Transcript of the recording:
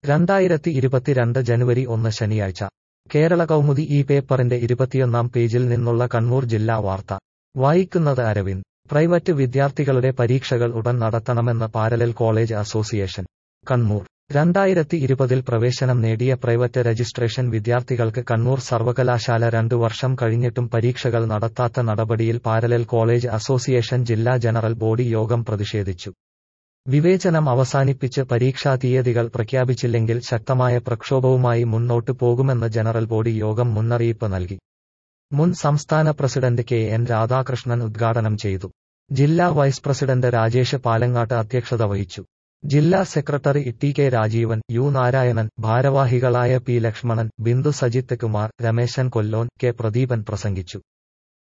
രണ്ടായിരത്തി ഇരുപത്തിരണ്ട് ജനുവരി ഒന്ന് ശനിയാഴ്ച കേരള കൗമുദി ഈ പേപ്പറിന്റെ ഇരുപത്തിയൊന്നാം പേജിൽ നിന്നുള്ള കണ്ണൂർ ജില്ലാ വാർത്ത വായിക്കുന്നത് അരവിന്ദ് പ്രൈവറ്റ് വിദ്യാർത്ഥികളുടെ പരീക്ഷകൾ ഉടൻ നടത്തണമെന്ന് പാരലൽ കോളേജ് അസോസിയേഷൻ കണ്ണൂർ രണ്ടായിരത്തി ഇരുപതിൽ പ്രവേശനം നേടിയ പ്രൈവറ്റ് രജിസ്ട്രേഷൻ വിദ്യാർത്ഥികൾക്ക് കണ്ണൂർ സർവകലാശാല രണ്ടു വർഷം കഴിഞ്ഞിട്ടും പരീക്ഷകൾ നടത്താത്ത നടപടിയിൽ പാരലൽ കോളേജ് അസോസിയേഷൻ ജില്ലാ ജനറൽ ബോഡി യോഗം പ്രതിഷേധിച്ചു വിവേചനം അവസാനിപ്പിച്ച് പരീക്ഷാ തീയതികൾ പ്രഖ്യാപിച്ചില്ലെങ്കിൽ ശക്തമായ പ്രക്ഷോഭവുമായി മുന്നോട്ടു പോകുമെന്ന് ജനറൽ ബോഡി യോഗം മുന്നറിയിപ്പ് നൽകി മുൻ സംസ്ഥാന പ്രസിഡന്റ് കെ എൻ രാധാകൃഷ്ണൻ ഉദ്ഘാടനം ചെയ്തു ജില്ലാ വൈസ് പ്രസിഡന്റ് രാജേഷ് പാലങ്ങാട്ട് അധ്യക്ഷത വഹിച്ചു ജില്ലാ secretary T K Rajeevan U Narayanan ഭാരവാഹികളായ പി ലക്ഷ്മണൻ ബിന്ദു സജിത്ത് കുമാർ രമേശൻ കൊല്ലോൻ കെ പ്രദീപൻ പ്രസംഗിച്ചു